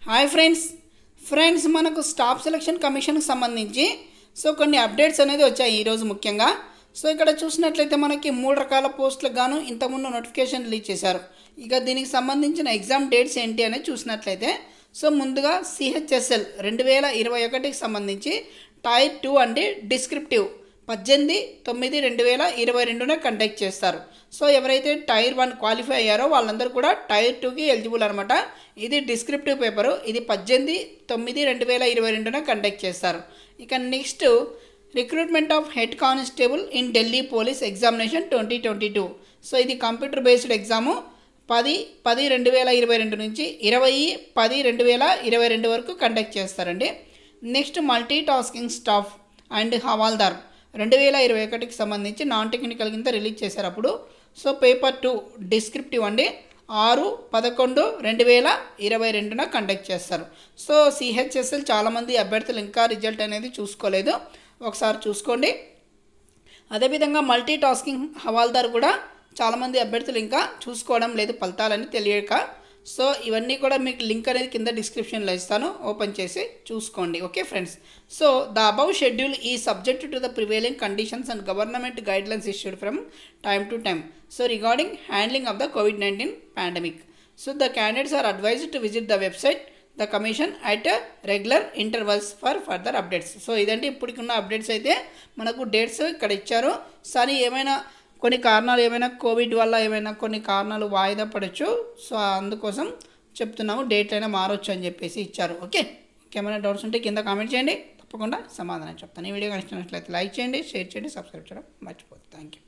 hi friends friends మనకు staff selection కమిషన్కి సంబంధించి సో కొన్ని అప్డేట్స్ అనేది వచ్చాయి ఈరోజు ముఖ్యంగా సో ఇక్కడ చూసినట్లయితే మనకి మూడు రకాల పోస్టులకు గాను ఇంతకుముందు నోటిఫికేషన్ రిలీజ్ చేశారు ఇక దీనికి సంబంధించిన ఎగ్జామ్ డేట్స్ ఏంటి అనేది చూసినట్లయితే సో ముందుగా సిహెచ్ఎస్ఎల్ రెండు వేల ఇరవై ఒకటికి సంబంధించి టైర్ టూ అంటే డిస్క్రిప్టివ్ పద్దెనిమిది తొమ్మిది రెండు వేల ఇరవై రెండున కండక్ట్ చేస్తారు సో ఎవరైతే టైర్ వన్ క్వాలిఫై అయ్యారో వాళ్ళందరూ కూడా టైర్ టూకి ఎలిజిబుల్ అనమాట ఇది డిస్క్రిప్టివ్ పేపరు ఇది పద్దెనిమిది తొమ్మిది రెండు వేల ఇరవై రెండున కండక్ట్ చేస్తారు ఇక next recruitment of head constable in Delhi police examination twenty twenty two so ఇది కంప్యూటర్ బేస్డ్ ఎగ్జాము పది పది రెండు వేల ఇరవై రెండు నుంచి ఇరవై పది రెండు వేల ఇరవై రెండు వరకు కండక్ట్ చేస్తారండి next multi tasking staff and havaldar రెండు వేల ఇరవై ఒకటికి సంబంధించి నాన్ టెక్నికల్ కింద రిలీజ్ చేశారు అప్పుడు సో పేపర్ టూ డిస్క్రిప్టివ్ అండి ఆరు పదకొండు రెండు వేల ఇరవై రెండున కండక్ట్ చేస్తారు సో సిహెచ్ఎస్ఎల్ చాలామంది అభ్యర్థులు ఇంకా రిజల్ట్ అనేది చూసుకోలేదు ఒకసారి చూసుకోండి అదేవిధంగా మల్టీ టాస్కింగ్ హవాల్దార్ కూడా చాలామంది అభ్యర్థులు ఇంకా చూసుకోవడం లేదు ఫలితాలని తెలియక సో ఇవన్నీ కూడా మీకు లింక్ అనేది కింద డిస్క్రిప్షన్లో ఇస్తాను ఓపెన్ చేసి చూసుకోండి okay friends so the above schedule ఈ subject to the prevailing conditions and government guidelines issued from time to time so regarding handling of the COVID nineteen pandemic so the candidates are advised to visit the website the commission at regular intervals for further updates so ఇదంటే ఇప్పటికున్న updates అయితే మనకు dates ఇక్కడ ఇచ్చారు సరే ఏమైనా కొన్ని కారణాలు ఏమైనా కోవిడ్ వల్ల ఏమైనా కొన్ని కారణాలు వాయిదా పడవచ్చు సో అందుకోసం చెప్తున్నాము డేట్ అయినా మారొచ్చు అని చెప్పేసి ఇచ్చారు ఓకే ఇంకేమైనా డౌట్స్ ఉంటే కింద కామెంట్ చేయండి తప్పకుండా సమాధానం చెప్తాను ఈ వీడియో కనిపించినట్లయితే లైక్ చేయండి షేర్ చేయండి సబ్స్క్రైబ్ చేయడం మర్చిపోతుంది థ్యాంక్ యూ